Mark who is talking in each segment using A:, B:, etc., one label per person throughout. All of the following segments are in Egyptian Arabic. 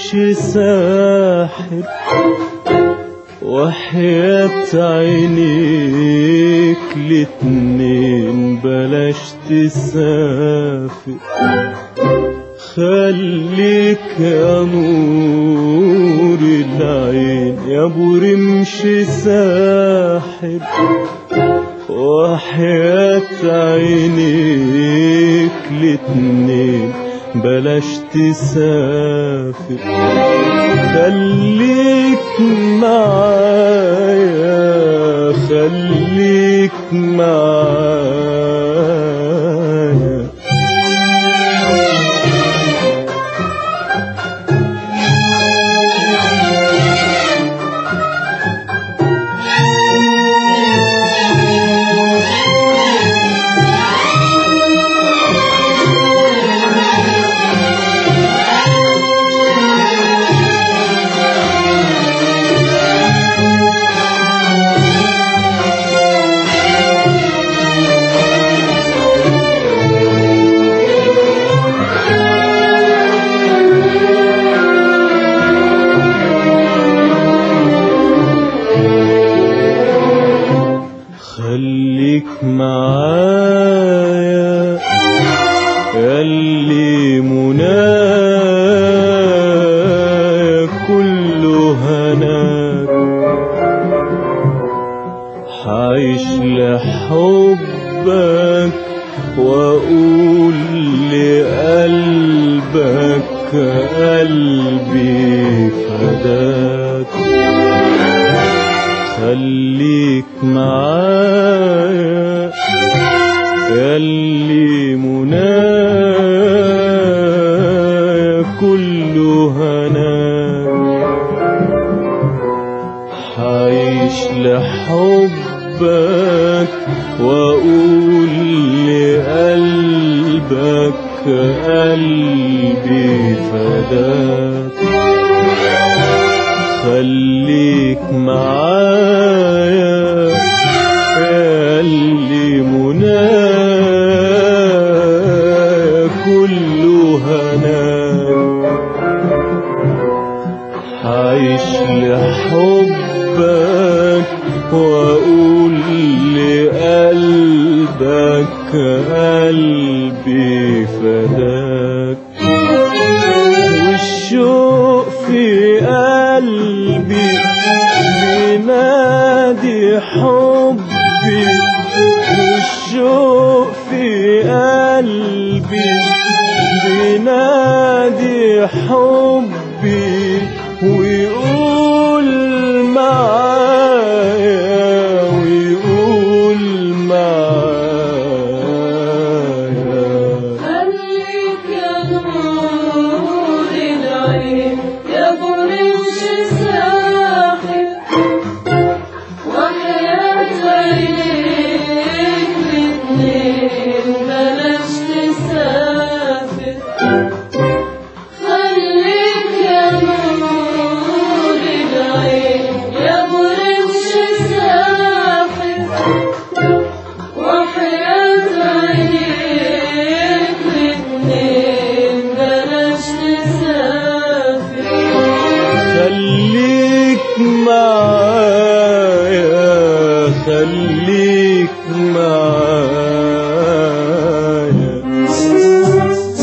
A: رمش ساحر وحياة عينيك الاتنين بلاش تسافر خليك يا نور العين يا ابو رمش ساحر وحياة عينيك الاتنين بلاش تسافر خليك معايا خليك معايا خليك معايا ياللي منايا كله هناك حعيش لحبك واقول لقلبك قلبي فداك خليك معايا ياللي منايا كله هناك حعيش لحبك واقول لقلبك قلبي فداك خليك معايا ياللي منايا كله هناك عايش لحبك واقول لقلبك قلبي فداك والشوق في قلبي بينادي حبي والشوق في قلبي بينادي حبي ويقول معايا ويقول معايا
B: خليك يا نور العين يا برمش ساحر وحياة عينيك الاتنين بلاش تسافر خليك يا نور العين يا برمش ساحر وحياة عينيك الاتنين بلاش تسافر
A: خليك معايا خليك معايا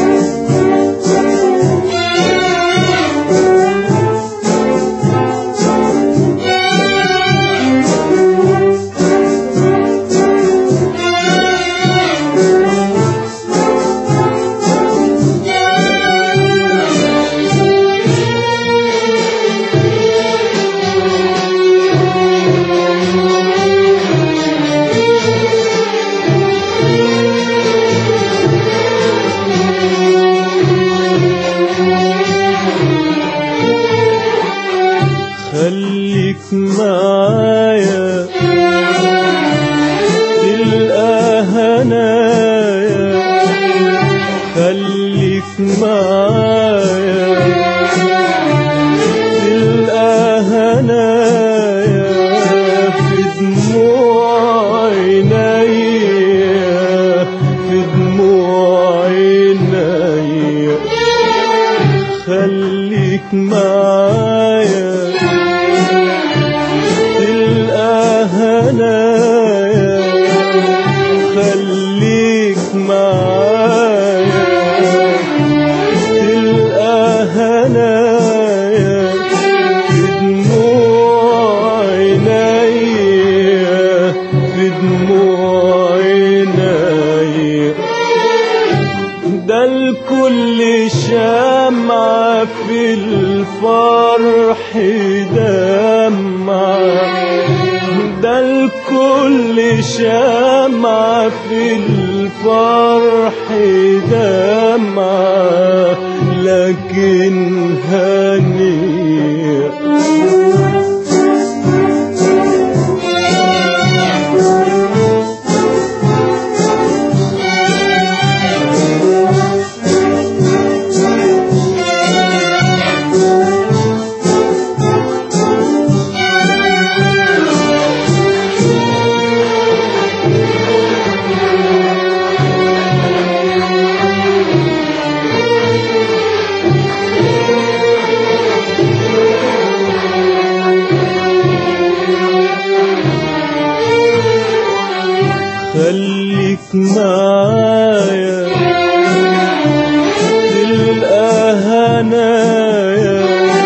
A: خليك معايا تلقى هنايا خليك معايا تلقى هنايا في دموع عينيا في دموع عينيا خليك معايا هنايا خليك معايا تلقى هنايا في دموع عينيا في دموع عينيا ده الكل شمعة في الفرح دمعة ده الكل شمعة في الفرح دمعة لكن هنيئة خليك معايا تلقى هنايا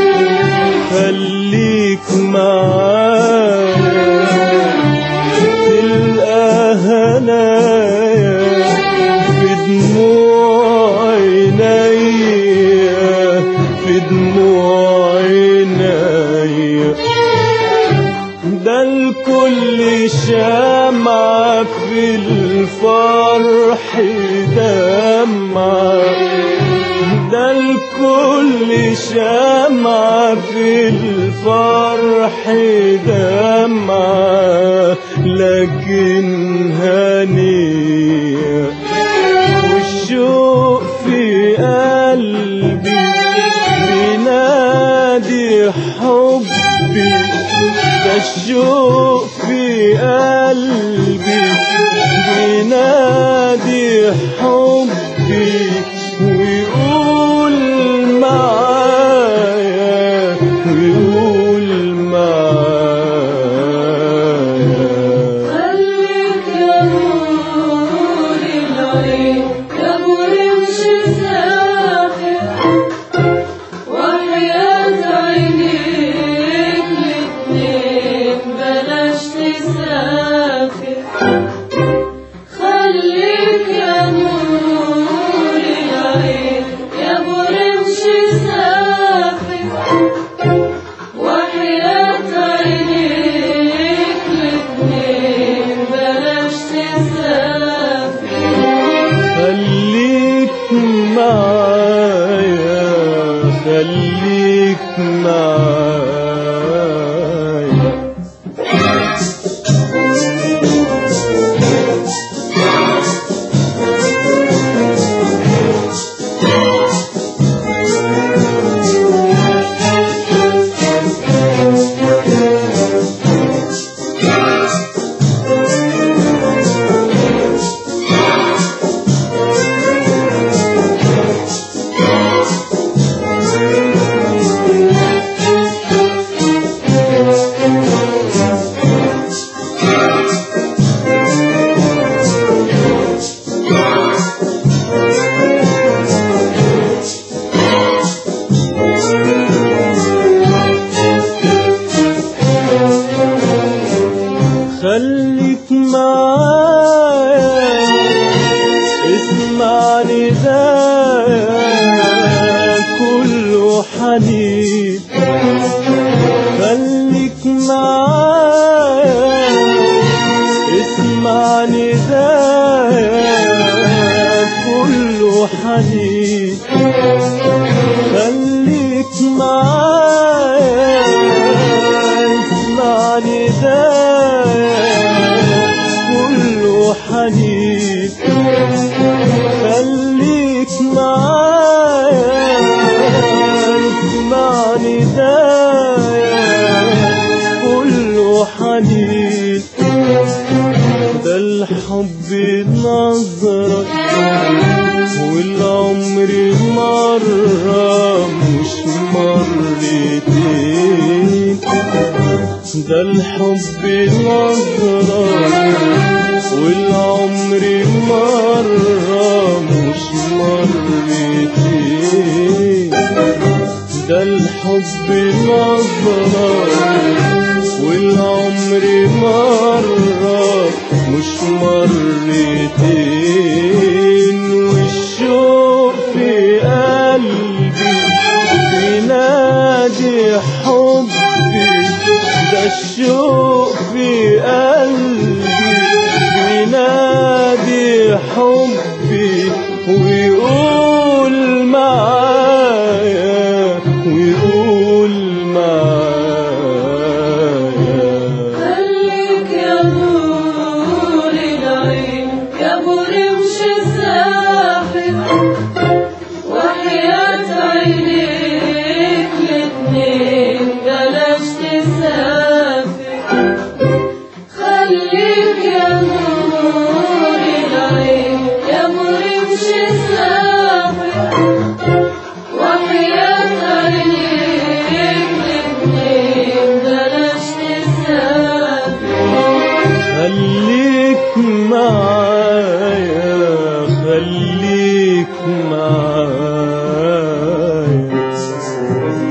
A: خليك معايا تلقى هنايا في دموع عينيا في دموع عينيا ده الكل شمعة في الفرح دمعة ده الكل شمعة في الفرح دمعة لكن هنية والشوق في قلبي بينادي حبي ده الشوق في قلبي بينادي حبي ويقول معايا ويقول معايا
B: خليك يا نور العين يا مرمش ساحر وحياة عينيك الاتنين بلاش تسافر خليك يا نور العين يا مرمش ساحر وحياة عينيك الاتنين بلاش تسافر
A: خليك معايا خليك معايا خليك معايا اسمع ندايا كله حنين خليك معايا اسمع ندايا كله حنين خليك معايا اسمع ندايا كله حنين خليك معايا اسمع ندايا كله حنين ده الحب نظرك والعمر مرة مش مرتين ده الحب نظرة
B: يا نور العين يا مرمش سافر وحياة عينيك الاتنين بلاش تسافر
A: خليك معايا خليك معايا